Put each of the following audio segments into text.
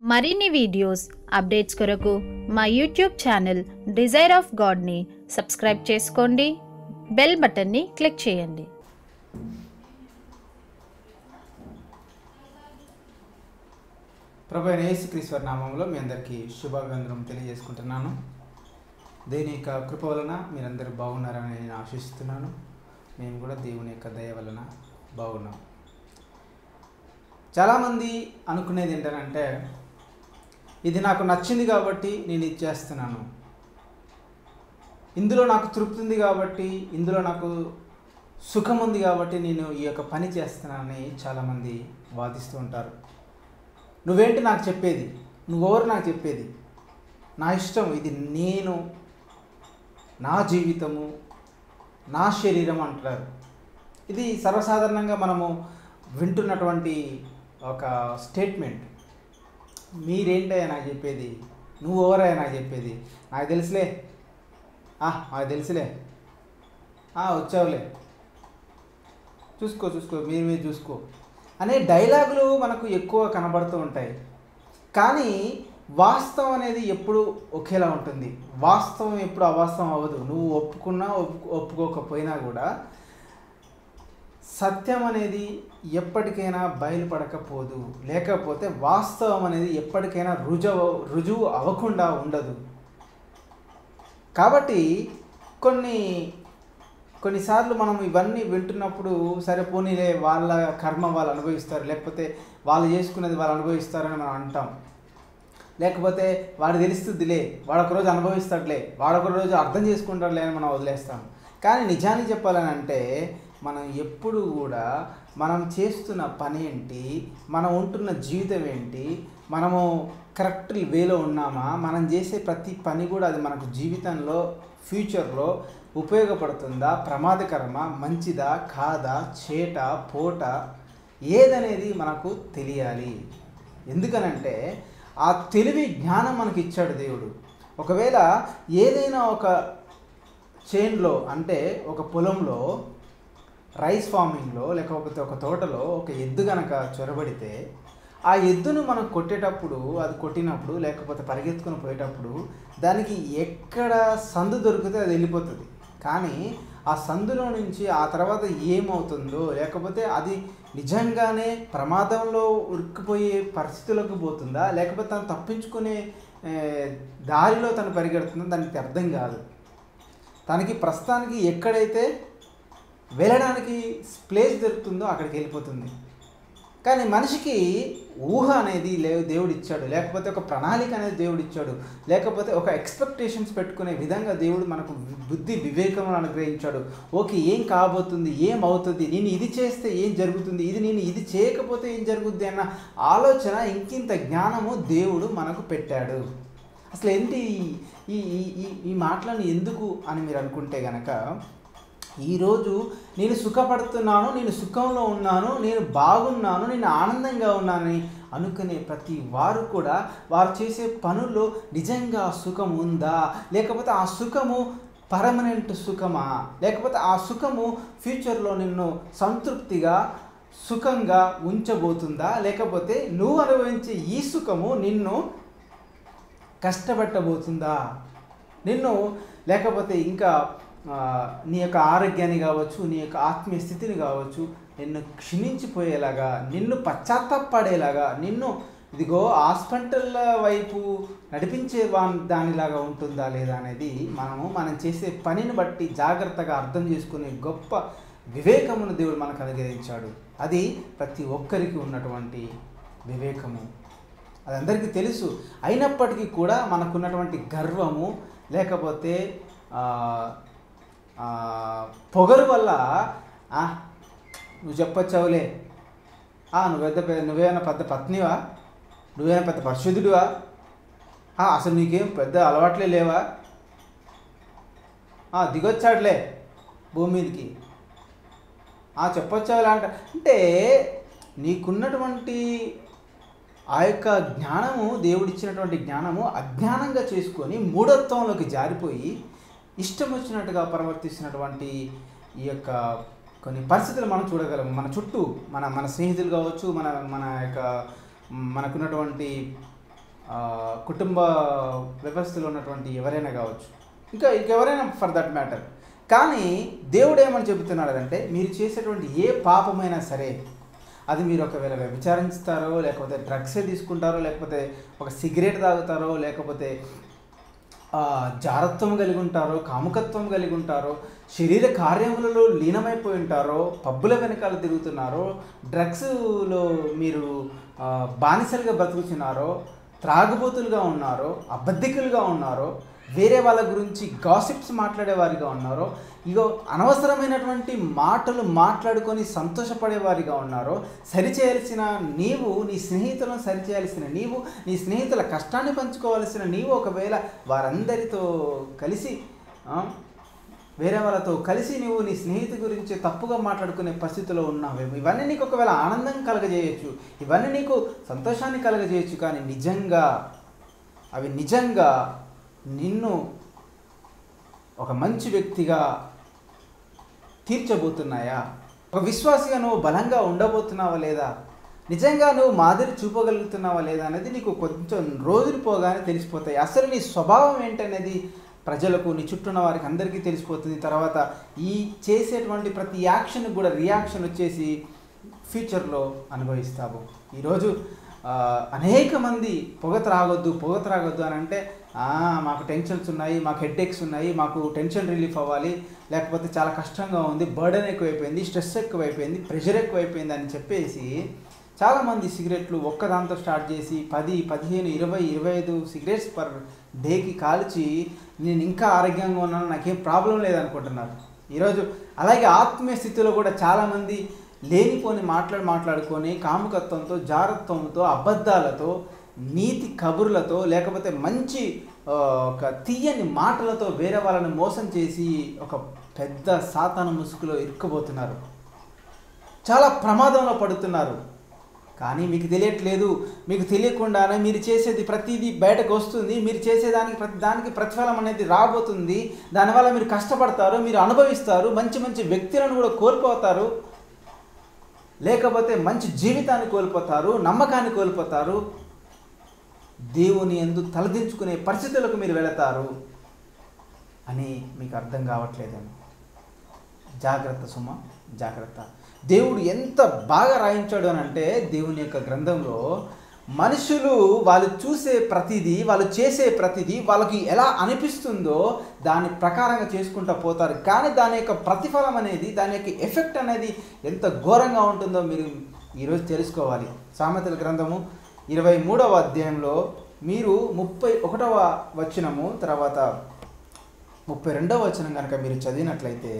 మరిన్ని videos updates కొరకు మా యూట్యూబ్ ఛానల్ డిజైర్ ఆఫ్ గాడ్ని సబ్స్క్రైబ్ చేసుకోండి బెల్ బటన్ని క్లిక్ చేయండి ప్రభు అయిన యేసుక్రీశ్వర నామంలో మీ అందరికీ శుభాభివందనం తెలియజేసుకుంటున్నాను దేని యొక్క కృప వలన మీరందరూ బాగున్నారని నేను ఆశిస్తున్నాను మేము కూడా దేవుని యొక్క దయ వలన బాగున్నాం చాలామంది అనుకునేది ఏంటంటే ఇది నాకు నచ్చింది కాబట్టి నేను ఇది చేస్తున్నాను ఇందులో నాకు తృప్తి ఉంది కాబట్టి ఇందులో నాకు సుఖం ఉంది కాబట్టి నేను ఈ యొక్క పని చేస్తున్నానని చాలామంది వాదిస్తూ ఉంటారు నువ్వేంటి నాకు చెప్పేది నువ్వెవరు నాకు చెప్పేది నా ఇష్టం ఇది నేను నా జీవితము నా శరీరం అంటారు ఇది సర్వసాధారణంగా మనము వింటున్నటువంటి ఒక స్టేట్మెంట్ మీరేంటయ్యా నాకు చెప్పేది నువ్వు ఎవరయ్యా నాకు చెప్పేది నాకు తెలుసులే ఆ, నాకు తెలుసులే ఆ, వచ్చావులే చూసుకో చూసుకో మీరు మీరు చూసుకో అనే డైలాగులు మనకు ఎక్కువ కనబడుతూ ఉంటాయి కానీ వాస్తవం అనేది ఎప్పుడు ఒకేలా ఉంటుంది వాస్తవం ఎప్పుడు అవాస్తవం అవ్వదు నువ్వు ఒప్పుకున్నా ఒప్పు ఒప్పుకోకపోయినా కూడా సత్యం అనేది ఎప్పటికైనా బయలుపడకపోదు లేకపోతే వాస్తవం అనేది ఎప్పటికైనా రుజువు రుజువు అవ్వకుండా ఉండదు కాబట్టి కొన్ని కొన్నిసార్లు మనం ఇవన్నీ వింటున్నప్పుడు సరే పోనీలే వాళ్ళ కర్మ వాళ్ళు అనుభవిస్తారు లేకపోతే వాళ్ళు చేసుకునేది వాళ్ళు అనుభవిస్తారని మనం అంటాం లేకపోతే వాడు తెలుస్తుందిలే వాడు ఒక రోజు అనుభవిస్తాడులే వాడు ఒక రోజు అర్థం చేసుకుంటాడులే అని మనం వదిలేస్తాం కానీ నిజానికి చెప్పాలని అంటే మనం ఎప్పుడు కూడా మనం చేస్తున్న పని ఏంటి మనం ఉంటున్న జీవితం ఏంటి మనము కరెక్ట్ వేలో ఉన్నామా మనం చేసే ప్రతి పని కూడా అది మనకు జీవితంలో ఫ్యూచర్లో ఉపయోగపడుతుందా ప్రమాదకరమా మంచిదా కాదా చేట పోట ఏదనేది మనకు తెలియాలి ఎందుకనంటే ఆ తెలివి జ్ఞానం మనకి ఇచ్చాడు దేవుడు ఒకవేళ ఏదైనా ఒక చేన్లో అంటే ఒక పొలంలో రైస్ ఫార్మింగ్లో లేకపోతే ఒక తోటలో ఒక ఎద్దు గనక చొరబడితే ఆ ఎద్దును మనం కొట్టేటప్పుడు అది కొట్టినప్పుడు లేకపోతే పరిగెత్తుకుని పోయేటప్పుడు దానికి ఎక్కడ సందు దొరికితే అది వెళ్ళిపోతుంది కానీ ఆ సందులో నుంచి ఆ తర్వాత ఏమవుతుందో లేకపోతే అది నిజంగానే ప్రమాదంలో ఉరికిపోయే పరిస్థితులకు పోతుందా లేకపోతే తను తప్పించుకునే ఏ, దారిలో తను పరిగెడుతుందో దానికి అర్థం కాదు తనకి ప్రస్తుతానికి ఎక్కడైతే వెళ్ళడానికి ప్లేస్ దొరుకుతుందో అక్కడికి వెళ్ళిపోతుంది కానీ మనిషికి ఊహ అనేది లే దేవుడు ఇచ్చాడు లేకపోతే ఒక ప్రణాళిక అనేది దేవుడు ఇచ్చాడు లేకపోతే ఒక ఎక్స్పెక్టేషన్స్ పెట్టుకునే విధంగా దేవుడు మనకు బుద్ధి వివేకం అనుగ్రహించాడు ఓకే ఏం కాబోతుంది ఏం అవుతుంది నేను ఇది చేస్తే ఏం జరుగుతుంది ఇది నేను ఇది చేయకపోతే ఏం జరుగుద్ది అన్న ఆలోచన ఇంకింత జ్ఞానము దేవుడు మనకు పెట్టాడు అసలు ఏంటి ఈ- ఈ ఈ ఈ- ఈ మాటలను ఎందుకు అని మీరు అనుకుంటే గనక ఈరోజు నేను సుఖపడుతున్నాను నేను సుఖంలో ఉన్నాను నేను బాగున్నాను నేను ఆనందంగా ఉన్నానని అనుకునే ప్రతి వారు కూడా వారు చేసే పనుల్లో నిజంగా ఆ సుఖం ఉందా లేకపోతే ఆ సుఖము పర్మనెంట్ సుఖమా లేకపోతే ఆ సుఖము ఫ్యూచర్లో నిన్ను సంతృప్తిగా సుఖంగా ఉంచబోతుందా లేకపోతే నువ్వు అనుభవించే ఈ సుఖము నిన్ను కష్టపెట్టబోతుందా నిన్ను లేకపోతే ఇంకా ఆ, నీ యొక్క ఆరోగ్యాన్ని కావచ్చు నీ యొక్క ఆత్మీయ స్థితిని కావచ్చు నిన్ను క్షీణించిపోయేలాగా నిన్ను పశ్చాత్తాపడేలాగా నిన్ను ఇదిగో హాస్పిటల్ వైపు నడిపించే వా- దానిలాగా ఉంటుందా లేదా అనేది మనము మనం చేసే పనిని బట్టి జాగ్రత్తగా అర్థం చేసుకునే గొప్ప వివేకమును దేవుడు మనకు అనుగ్రహించాడు అది ప్రతి ఒక్కరికి ఉన్నటువంటి వివేకము అది అందరికీ తెలుసు అయినప్పటికీ కూడా మనకున్నటువంటి గర్వము లేకపోతే ఆ, ఆ, పొగరు వల్ల "ఆ, నువ్వు చెప్పొచ్చావులే "ఆ, నువ్వు పెద్ద పెద్ద- నువ్వేమైనా పెద్ద పత్నివా నువ్వేమైనా పెద్ద పరిశుద్ధుడివా "ఆ, అసలు నీకేం పెద్ద అలవాట్లే లేవా "ఆ, దిగొచ్చాడులే భూమి మీదకి "ఆ, చెప్పొచ్చావులే అంట అంటే నీకున్నటువంటి ఆ యొక్క జ్ఞానము దేవుడిచ్చినటువంటి జ్ఞానము అజ్ఞానంగా చేసుకొని మూఢత్వంలోకి జారిపోయి ఇష్టం వచ్చినట్టుగా ప్రవర్తిస్తున్నటువంటి ఈ యొక్క కొన్ని పరిస్థితులు మనం చూడగలము మన చుట్టూ మన మన స్నేహితులు కావచ్చు మన మన యొక్క మనకున్నటువంటి ఆ, కుటుంబ వ్యవస్థలో ఉన్నటువంటి ఎవరైనా కావచ్చు ఇంకా ఇంకెవరైనా ఫర్ దట్ మ్యాటర్ కానీ దేవుడు ఏమని చెబుతున్నాడు అంటే మీరు చేసేటువంటి ఏ పాపమైనా సరే అది మీరు ఒకవేళ వ్యభిచారిస్తారో లేకపోతే డ్రగ్స్ తీసుకుంటారో లేకపోతే ఒక సిగరెట్ తాగుతారో లేకపోతే ఆ, జారత్వం కలిగి ఉంటారో కాముకత్వం కలిగి ఉంటారో శరీర కార్యములలో లీనమైపోయి ఉంటారో పబ్బుల వెనకాల తిరుగుతున్నారో డ్రగ్స్లో మీరు ఆ, బానిసలుగా బ్రతుకుతున్నారో త్రాగుబోతులుగా ఉన్నారో అబద్ధికులుగా ఉన్నారో వేరే వాళ్ళ గురించి గాసిప్స్ మాట్లాడేవారిగా ఉన్నారో ఇగో అనవసరమైనటువంటి మాటలు మాట్లాడుకొని సంతోషపడేవారిగా ఉన్నారో సరిచేయాల్సిన నీవు నీ స్నేహితులను సరిచేయాల్సిన నీవు నీ స్నేహితుల కష్టాన్ని పంచుకోవాల్సిన నీవు ఒకవేళ వారందరితో కలిసి ఆ, వేరే వాళ్ళతో కలిసి నువ్వు నీ స్నేహితు గురించి తప్పుగా మాట్లాడుకునే పరిస్థితిలో ఉన్నావేమో ఇవన్నీ నీకు ఒకవేళ ఆనందం కలగజేయచ్చు ఇవన్నీ నీకు సంతోషాన్ని కలగజేయచ్చు కానీ నిజంగా అవి నిజంగా నిన్ను ఒక మంచి వ్యక్తిగా తీర్చబోతున్నాయా ఒక విశ్వాసిగా నువ్వు బలంగా ఉండబోతున్నావా లేదా నిజంగా నువ్వు మాదిరి చూపగలుగుతున్నావా లేదా అనేది నీకు కొంచెం రోజులు పోగానే తెలిసిపోతాయి అసలు నీ స్వభావం ఏంటనేది ప్రజలకు నీ చుట్టూ ఉన్న వారికి అందరికీ తెలిసిపోతుంది తర్వాత ఈ చేసేటువంటి ప్రతి యాక్షన్ కూడా రియాక్షన్ వచ్చేసి ఫ్యూచర్లో అనుభవిస్తావు ఈరోజు ఆ, అనేక మంది పొగ త్రాగొద్దు పొగ త్రాగొద్దు అని అంటే "ఆ, మాకు టెన్షన్స్ ఉన్నాయి మాకు హెడ్ఏక్స్ ఉన్నాయి మాకు టెన్షన్ రిలీఫ్ అవ్వాలి లేకపోతే చాలా కష్టంగా ఉంది బర్డెన్ ఎక్కువైపోయింది స్ట్రెస్ ఎక్కువైపోయింది ప్రెషర్ ఎక్కువైపోయింది అని చెప్పేసి చాలామంది సిగరెట్లు ఒక్కదాంతో స్టార్ట్ చేసి పది పదిహేను ఇరవై ఇరవై ఐదు సిగరెట్స్ పర్ డేకి కాల్చి నేను ఇంకా ఆరోగ్యంగా ఉన్నాను నాకేం ప్రాబ్లం లేదనుకుంటున్నారు ఈరోజు అలాగే ఆత్మీయ స్థితిలో కూడా చాలామంది లేనిపోని మాట్లాడి మాట్లాడుకొని కాముకత్వంతో జారత్వంతో అబద్ధాలతో నీతి కబుర్లతో లేకపోతే మంచి ఆ, ఒక తీయని మాటలతో వేరే వాళ్ళని మోసం చేసి ఒక పెద్ద సాతాన ముసుగులో ఇరుక్కుపోతున్నారు చాలా ప్రమాదంలో పడుతున్నారు కానీ మీకు తెలియట్లేదు మీకు తెలియకుండానే మీరు చేసేది ప్రతిదీ బయటకు వస్తుంది మీరు చేసేదానికి ప్రతి దానికి ప్రతిఫలం అనేది రాబోతుంది దానివల్ల మీరు కష్టపడతారు మీరు అనుభవిస్తారు మంచి మంచి వ్యక్తులను కూడా కోల్పోతారు లేకపోతే మంచి జీవితాన్ని కోల్పోతారు నమ్మకాన్ని కోల్పోతారు దేవుని ఎందు తలదించుకునే పరిస్థితులకు మీరు వెళతారు అని మీకు అర్థం కావట్లేదేమో జాగ్రత్త సుమ జాగ్రత్త దేవుడు ఎంత బాగా రాయించాడు అని అంటే దేవుని యొక్క గ్రంథంలో మనుషులు వాళ్ళు చూసే ప్రతిదీ వాళ్ళు చేసే ప్రతిదీ వాళ్ళకి ఎలా అనిపిస్తుందో దాని ప్రకారంగా చేసుకుంటూ పోతారు కానీ దాని యొక్క ప్రతిఫలం అనేది దాని యొక్క ఎఫెక్ట్ అనేది ఎంత ఘోరంగా ఉంటుందో మీరు ఈరోజు తెలుసుకోవాలి సామెతల గ్రంథము ఇరవై మూడవ అధ్యాయంలో మీరు ముప్పై ఒకటవ వచనము తర్వాత ముప్పై రెండవ వచనం కనుక మీరు చదివినట్లయితే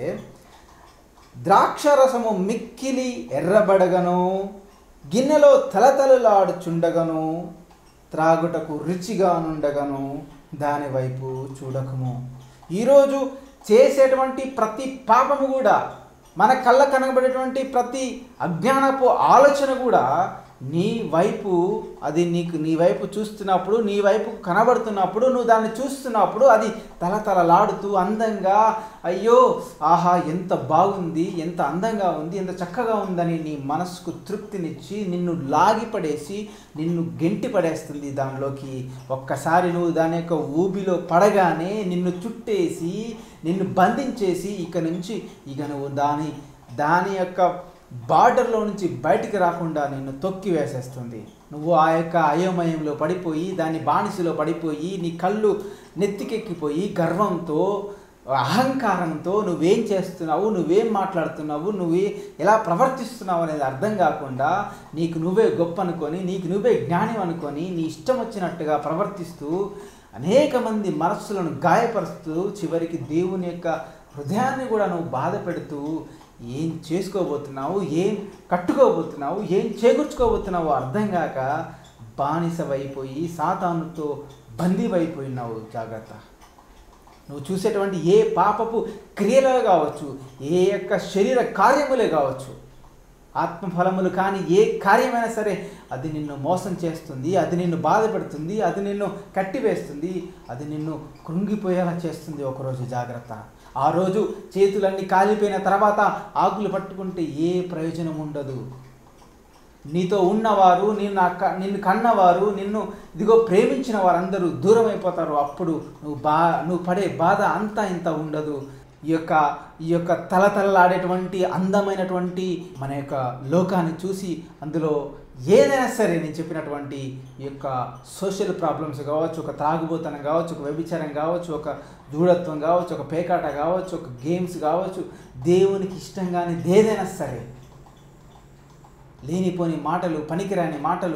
ద్రాక్షరసము మిక్కిలి ఎర్రబడగను గిన్నెలో తలతలలాడుచుండగను త్రాగుటకు రుచిగా నుండగను దాని వైపు చూడకము ఈరోజు చేసేటువంటి ప్రతి పాపము కూడా మన కళ్ళ కనబడేటువంటి ప్రతి అజ్ఞానపు ఆలోచన కూడా నీ వైపు అది నీకు నీ వైపు చూస్తున్నప్పుడు నీ వైపు కనబడుతున్నప్పుడు నువ్వు దాన్ని చూస్తున్నప్పుడు అది తలతలలాడుతూ అందంగా అయ్యో ఆహా ఎంత బాగుంది ఎంత అందంగా ఉంది ఎంత చక్కగా ఉందని నీ మనసుకు తృప్తినిచ్చి నిన్ను లాగిపడేసి నిన్ను గెంటి పడేస్తుంది దానిలోకి ఒక్కసారి నువ్వు దాని యొక్క ఊబిలో పడగానే నిన్ను చుట్టేసి నిన్ను బంధించేసి ఇక నుంచి ఇక నువ్వు దాని దాని యొక్క బార్డర్లో నుంచి బయటికి రాకుండా నిన్ను తొక్కి వేసేస్తుంది నువ్వు ఆ యొక్క అయోమయంలో పడిపోయి దాని బానిసలో పడిపోయి నీ కళ్ళు నెత్తికెక్కిపోయి గర్వంతో అహంకారంతో నువ్వేం చేస్తున్నావు నువ్వేం మాట్లాడుతున్నావు నువ్వే ఎలా ప్రవర్తిస్తున్నావు అనేది అర్థం కాకుండా నీకు నువ్వే గొప్ప అనుకొని నీకు నువ్వే జ్ఞానం అనుకొని నీ ఇష్టం వచ్చినట్టుగా ప్రవర్తిస్తూ అనేక మంది మనస్సులను గాయపరుస్తూ చివరికి దేవుని యొక్క హృదయాన్ని కూడా నువ్వు బాధ పెడుతూ ఏం చేసుకోబోతున్నావు ఏం కట్టుకోబోతున్నావు ఏం చేకూర్చుకోబోతున్నావు అర్థం కాక బానిసవైపోయి సాతానుతో బందీవైపోయినావు జాగ్రత్త నువ్వు చూసేటువంటి ఏ పాపపు క్రియలే కావచ్చు ఏ యొక్క శరీర కార్యములే కావచ్చు ఆత్మఫలములు కానీ ఏ కార్యమైనా సరే అది నిన్ను మోసం చేస్తుంది అది నిన్ను బాధపెడుతుంది అది నిన్ను కట్టివేస్తుంది అది నిన్ను కృంగిపోయేలా చేస్తుంది ఒకరోజు జాగ్రత్త ఆ రోజు చేతులన్నీ కాలిపోయిన తర్వాత ఆకులు పట్టుకుంటే ఏ ప్రయోజనం ఉండదు నీతో ఉన్నవారు నిన్ను అక్క నిన్ను కన్నవారు నిన్ను ఇదిగో ప్రేమించిన వారందరూ దూరం అయిపోతారు అప్పుడు నువ్వు బా నువ్వు పడే బాధ అంతా ఇంత ఉండదు ఈ యొక్క ఈ యొక్క తలతలలాడేటువంటి అందమైనటువంటి మన యొక్క లోకాన్ని చూసి అందులో ఏదైనా సరే నేను చెప్పినటువంటి ఈ యొక్క సోషల్ ప్రాబ్లమ్స్ కావచ్చు ఒక త్రాగుబోతనం కావచ్చు ఒక వ్యభిచారం కావచ్చు ఒక దూడత్వం కావచ్చు ఒక పేకాట కావచ్చు ఒక గేమ్స్ కావచ్చు దేవునికి ఇష్టం కానీ ఏదైనా సరే లేనిపోని మాటలు పనికిరాని మాటలు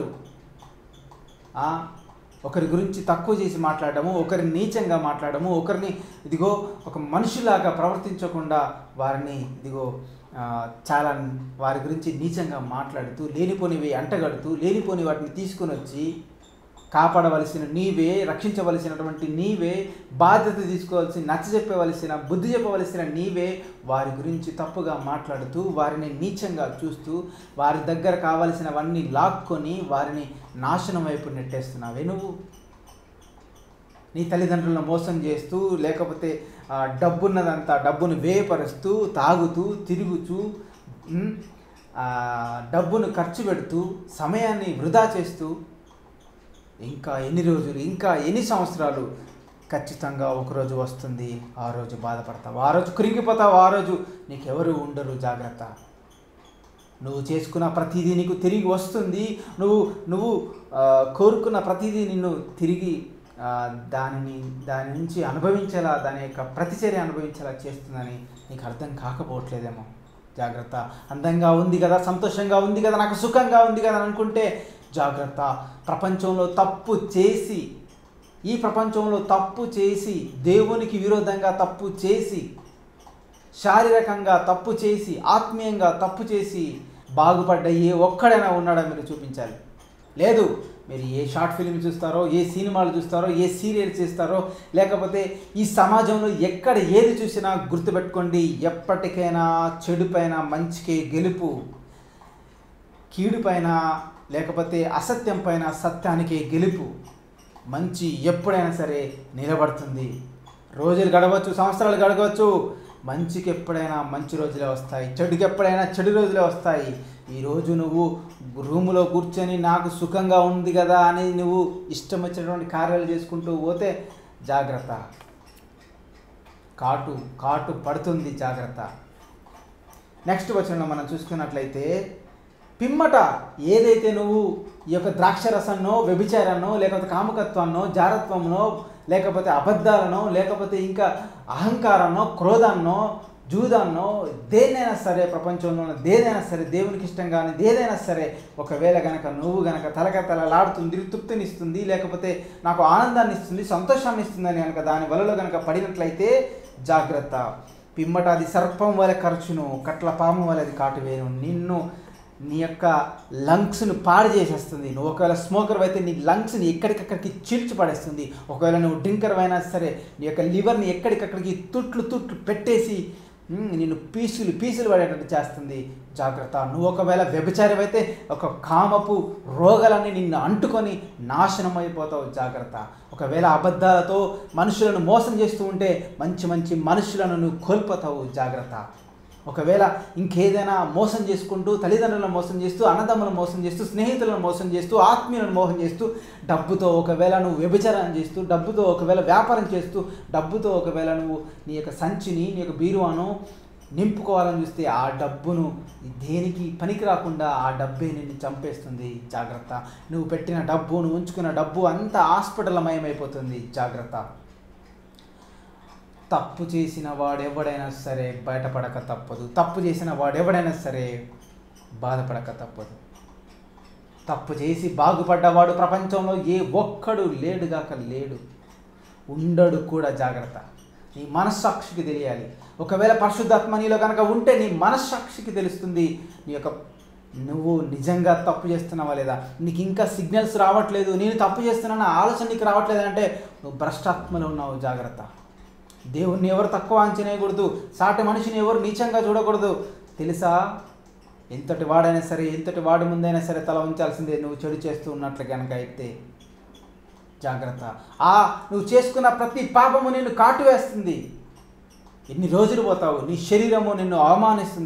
ఆ, ఒకరి గురించి తక్కువ చేసి మాట్లాడడము ఒకరిని నీచంగా మాట్లాడము ఒకరిని ఇదిగో ఒక మనిషిలాగా ప్రవర్తించకుండా వారిని ఇదిగో ఆ, చాలా వారి గురించి నీచంగా మాట్లాడుతూ లేనిపోనివి అంటగడుతూ లేనిపోని వాటిని తీసుకొని వచ్చి కాపాడవలసిన నీవే రక్షించవలసినటువంటి నీవే బాధ్యత తీసుకోవాల్సిన నచ్చ చెప్పవలసిన బుద్ధి చెప్పవలసిన నీవే వారి గురించి తప్పుగా మాట్లాడుతూ వారిని నీచంగా చూస్తూ వారి దగ్గర కావలసినవన్నీ లాక్కొని వారిని నాశనం వైపు నెట్టేస్తున్నావే నువ్వు నీ తల్లిదండ్రులను మోసం చేస్తూ లేకపోతే ఆ, డబ్బున్నదంతా డబ్బును వేయపరుస్తూ తాగుతూ తిరుగుతూ ఉమ్, ఆ, డబ్బును ఖర్చు పెడుతూ సమయాన్ని వృధా చేస్తూ ఇంకా ఎన్ని రోజులు ఇంకా ఎన్ని సంవత్సరాలు ఖచ్చితంగా ఒకరోజు వస్తుంది ఆ రోజు బాధపడతావు ఆ రోజు కృంగిపోతావు ఆ రోజు నీకెవరు ఉండరు జాగ్రత్త నువ్వు చేసుకున్న ప్రతిదీ నీకు తిరిగి వస్తుంది నువ్వు నువ్వు ఆ, కోరుకున్న ప్రతిదీ నిన్ను తిరిగి ఆ, దానిని దాని నుంచి అనుభవించేలా దాని యొక్క ప్రతిచర్య అనుభవించేలా చేస్తుందని నీకు అర్థం కాకపోవట్లేదేమో జాగ్రత్త అందంగా ఉంది కదా సంతోషంగా ఉంది కదా నాకు సుఖంగా ఉంది కదా అని అనుకుంటే జాగ్రత్త ప్రపంచంలో తప్పు చేసి ఈ ప్రపంచంలో తప్పు చేసి దేవునికి విరోధంగా తప్పు చేసి శారీరకంగా తప్పు చేసి ఆత్మీయంగా తప్పు చేసి బాగుపడ్డ ఏ ఒక్కడైనా ఉన్నాడా మీరు చూపించాలి లేదు మీరు ఏ షార్ట్ ఫిల్మ్ చూస్తారో ఏ సినిమాలు చూస్తారో ఏ సీరియల్స్ చూస్తారో లేకపోతే ఈ సమాజంలో ఎక్కడ ఏది చూసినా గుర్తుపెట్టుకోండి ఎప్పటికైనా చెడు పైన మంచికే గెలుపు కీడు పైన లేకపోతే అసత్యం పైన సత్యానికే గెలుపు మంచి ఎప్పుడైనా సరే నిలబడుతుంది రోజులు గడవచ్చు సంవత్సరాలు గడవచ్చు మంచికి ఎప్పుడైనా మంచి రోజులే వస్తాయి చెడుకి ఎప్పుడైనా చెడు రోజులే వస్తాయి ఈరోజు నువ్వు రూములో కూర్చొని నాకు సుఖంగా ఉంది కదా అని నువ్వు ఇష్టం వచ్చినటువంటి కార్యాలు చేసుకుంటూ పోతే జాగ్రత్త కాటు కాటు పడుతుంది జాగ్రత్త నెక్స్ట్ వచనంలో మనం చూసుకున్నట్లయితే పిమ్మట ఏదైతే నువ్వు ఈ యొక్క ద్రాక్షరసన్నో వ్యభిచారాన్నో లేకపోతే కాముకత్వాన్నో జారత్వంనో లేకపోతే అబద్ధాలనో లేకపోతే ఇంకా అహంకారాన్నో క్రోధాన్నో జూదాన్నో దేన్నైనా సరే ప్రపంచంలో ఉన్న దేదైనా సరే దేవునికి ఇష్టం కానీ దేదైనా సరే ఒకవేళ గనక నువ్వు గనక తలక తలలాడుతుంది తృప్తినిస్తుంది లేకపోతే నాకు ఆనందాన్ని ఇస్తుంది సంతోషాన్ని ఇస్తుందని కనుక దాని వలలో గనక పడినట్లయితే జాగ్రత్త పిమ్మట అది సర్పం వలె ఖర్చును కట్ల పాము వలె అది కాటువేను నిన్ను నీ యొక్క లంగ్స్ను పాడు చేసేస్తుంది నువ్వు ఒకవేళ స్మోకర్ అయితే నీ లంగ్స్ని ఎక్కడికక్కడికి చీల్చి పడేస్తుంది ఒకవేళ నువ్వు డ్రింకర్ అయినా సరే నీ యొక్క లివర్ని ఎక్కడికక్కడికి తుట్లు తుట్లు పెట్టేసి ఉమ్, నిన్ను పీసులు పీసులు పడేటట్టు చేస్తుంది జాగ్రత్త నువ్వు ఒకవేళ వ్యభిచారమైతే ఒక కామపు రోగాలన్నీ నిన్ను అంటుకొని నాశనం అయిపోతావు జాగ్రత్త ఒకవేళ అబద్ధాలతో మనుషులను మోసం చేస్తూ ఉంటే మంచి మంచి మనుషులను నువ్వు కోల్పోతావు జాగ్రత్త ఒకవేళ ఇంకేదైనా మోసం చేసుకుంటూ తల్లిదండ్రులను మోసం చేస్తూ అన్నదమ్ములను మోసం చేస్తూ స్నేహితులను మోసం చేస్తూ ఆత్మీయులను మోసం చేస్తూ డబ్బుతో ఒకవేళ నువ్వు వ్యభిచారం చేస్తూ డబ్బుతో ఒకవేళ వ్యాపారం చేస్తూ డబ్బుతో ఒకవేళ నువ్వు నీ యొక్క సంచిని నీ యొక్క బీరువాను నింపుకోవాలని చూస్తే ఆ డబ్బును దేనికి పనికి రాకుండా ఆ డబ్బే నిన్ను చంపేస్తుంది జాగ్రత్త నువ్వు పెట్టిన డబ్బు నువ్వు ఉంచుకున్న డబ్బు అంతా హాస్పిటల్మయమైపోతుంది జాగ్రత్త తప్పు చేసిన వాడెవడైనా సరే బయటపడక తప్పదు తప్పు చేసిన వాడెవడైనా సరే బాధపడక తప్పదు తప్పు చేసి బాగుపడ్డవాడు ప్రపంచంలో ఏ ఒక్కడు లేడుగాక లేడు ఉండడు కూడా జాగ్రత్త నీ మనస్సాక్షికి తెలియాలి ఒకవేళ పరిశుద్ధాత్మ నీలో కనుక ఉంటే నీ మనస్సాక్షికి తెలుస్తుంది నీ యొక్క నువ్వు నిజంగా తప్పు చేస్తున్నావా లేదా నీకు ఇంకా సిగ్నల్స్ రావట్లేదు నేను తప్పు చేస్తున్నాను ఆలోచన నీకు రావట్లేదు అంటే నువ్వు భ్రష్టాత్మలో ఉన్నావు జాగ్రత్త దేవుణ్ణి ఎవరు తక్కువ అంచనా వేయకూడదు సాటి మనిషిని ఎవరు నీచంగా చూడకూడదు తెలుసా ఎంతటి వాడైనా సరే ఎంతటి వాడి ముందైనా సరే తల ఉంచాల్సిందే నువ్వు చెడు చేస్తూ ఉన్నట్లు కనుక అయితే జాగ్రత్త ఆ నువ్వు చేసుకున్న ప్రతి పాపము నిన్ను కాటువేస్తుంది ఎన్ని రోజులు పోతావు నీ శరీరము నిన్ను అవమానిస్తుంది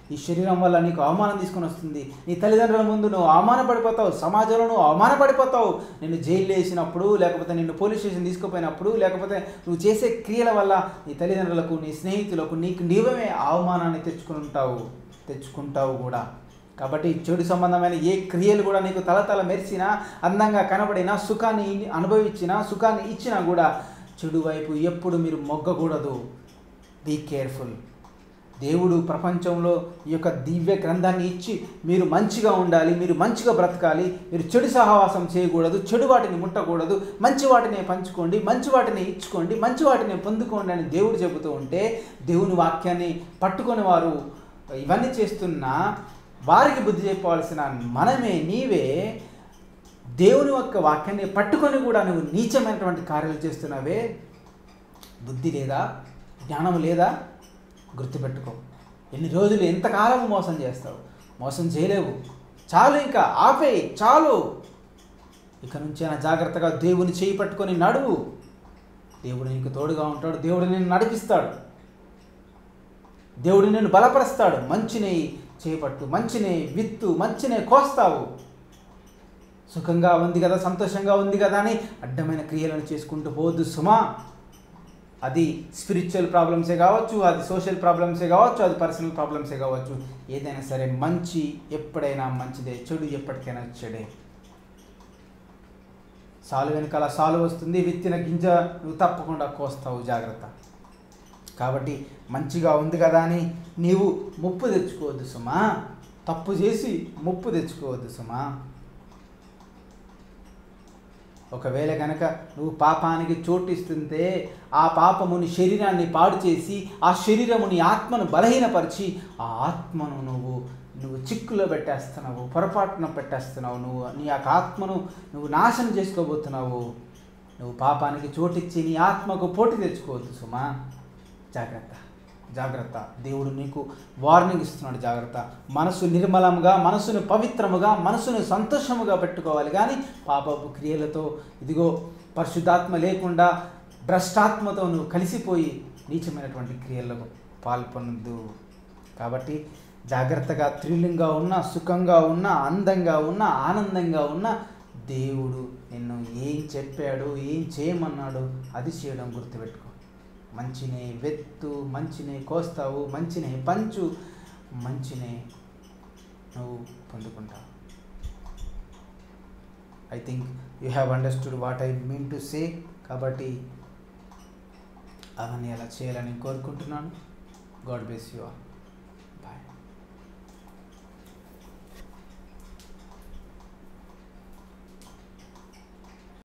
ఈ శరీరం వల్ల నీకు అవమానం తీసుకొని వస్తుంది నీ తల్లిదండ్రుల ముందు నువ్వు అవమానపడిపోతావు సమాజంలో నువ్వు అవమానపడిపోతావు నిన్ను జైలు వేసినప్పుడు లేకపోతే నిన్ను పోలీస్ స్టేషన్ తీసుకుపోయినప్పుడు లేకపోతే నువ్వు చేసే క్రియల వల్ల నీ తల్లిదండ్రులకు నీ స్నేహితులకు నీకు నీవమే అవమానాన్ని తెచ్చుకుని ఉంటావు తెచ్చుకుంటావు కూడా కాబట్టి చెడు సంబంధమైన ఏ క్రియలు కూడా నీకు తలతల మెరిసినా అందంగా కనబడినా సుఖాన్ని అనుభవించినా సుఖాన్ని ఇచ్చినా కూడా చెడు వైపు ఎప్పుడు మీరు మొగ్గకూడదు బీ కేర్ఫుల్ దేవుడు ప్రపంచంలో ఈ యొక్క దివ్య గ్రంథాన్ని ఇచ్చి మీరు మంచిగా ఉండాలి మీరు మంచిగా బ్రతకాలి మీరు చెడు సహవాసం చేయకూడదు చెడు వాటిని ముట్టకూడదు మంచి వాటిని పంచుకోండి మంచి వాటిని ఇచ్చుకోండి మంచి వాటిని పొందుకోండి అని దేవుడు చెబుతూ ఉంటే దేవుని వాక్యాన్ని పట్టుకొని వారు ఇవన్నీ చేస్తున్నా వారికి బుద్ధి చెప్పవలసిన మనమే నీవే దేవుని యొక్క వాక్యాన్ని పట్టుకొని కూడా నువ్వు నీచమైనటువంటి కార్యాలు చేస్తున్నావే బుద్ధి లేదా జ్ఞానం లేదా గుర్తుపెట్టుకో ఎన్ని రోజులు ఎంతకాలం మోసం చేస్తావు మోసం చేయలేవు చాలు ఇంకా ఆపేయి చాలు ఇక నుంచైనా జాగ్రత్తగా దేవుని చేయి పట్టుకొని నడువు దేవుడు నీకు తోడుగా ఉంటాడు దేవుడు నిన్ను నడిపిస్తాడు దేవుడు నిన్ను బలపరుస్తాడు మంచిని చేపట్టు మంచిని విత్తు మంచిని కోస్తావు సుఖంగా ఉంది కదా సంతోషంగా ఉంది కదా అని అడ్డమైన క్రియలను చేసుకుంటూ పోవద్దు సుమా అది స్పిరిచువల్ ప్రాబ్లమ్సే కావచ్చు అది సోషల్ ప్రాబ్లమ్సే కావచ్చు అది పర్సనల్ ప్రాబ్లమ్సే కావచ్చు ఏదైనా సరే మంచి ఎప్పుడైనా మంచిదే చెడు ఎప్పటికైనా చెడే సాలు వెనకాల సాలు వస్తుంది విత్తిన గింజ నువ్వు తప్పకుండా కోస్తావు జాగ్రత్త కాబట్టి మంచిగా ఉంది కదా అని నీవు ముప్పు తెచ్చుకోవద్దు సుమా తప్పు చేసి ముప్పు తెచ్చుకోవద్దు సుమా ఒకవేళ కనుక నువ్వు పాపానికి చోటిస్తుంటే ఆ పాపము నీ శరీరాన్ని పాడు చేసి ఆ శరీరము నీ ఆత్మను బలహీనపరిచి ఆ ఆత్మను నువ్వు నువ్వు చిక్కులో పెట్టేస్తున్నావు పొరపాటున పెట్టేస్తున్నావు నువ్వు నీ యొక్క ఆత్మను నువ్వు నాశనం చేసుకోబోతున్నావు నువ్వు పాపానికి చోటిచ్చి నీ ఆత్మకు పోటీ తెచ్చుకోవద్దు సుమా జాగ్రత్త జాగ్రత్త దేవుడు నీకు వార్నింగ్ ఇస్తున్నాడు జాగ్రత్త మనసు నిర్మలంగా మనసును పవిత్రముగా మనసును సంతోషముగా పెట్టుకోవాలి కానీ పాపపు క్రియలతో ఇదిగో పరిశుద్ధాత్మ లేకుండా భ్రష్టాత్మతో నువ్వు కలిసిపోయి నీచమైనటువంటి క్రియలకు పాల్పొనద్దు కాబట్టి జాగ్రత్తగా థ్రిల్లింగ్గా ఉన్న సుఖంగా ఉన్న అందంగా ఉన్న ఆనందంగా ఉన్న దేవుడు నిన్ను ఏం చెప్పాడు ఏం చేయమన్నాడు అది చేయడం గుర్తుపెట్టుకో మంచినే వెత్తు మంచినే కోస్తావు మంచినే పంచు మంచినే నువ్వు పొందుకుంటావు I think you have understood what I mean to say కాబట్టి అవన్నీ అలా చేయాలని కోరుకుంటున్నాను గాడ్ బ్లెస్ యూ ఆల్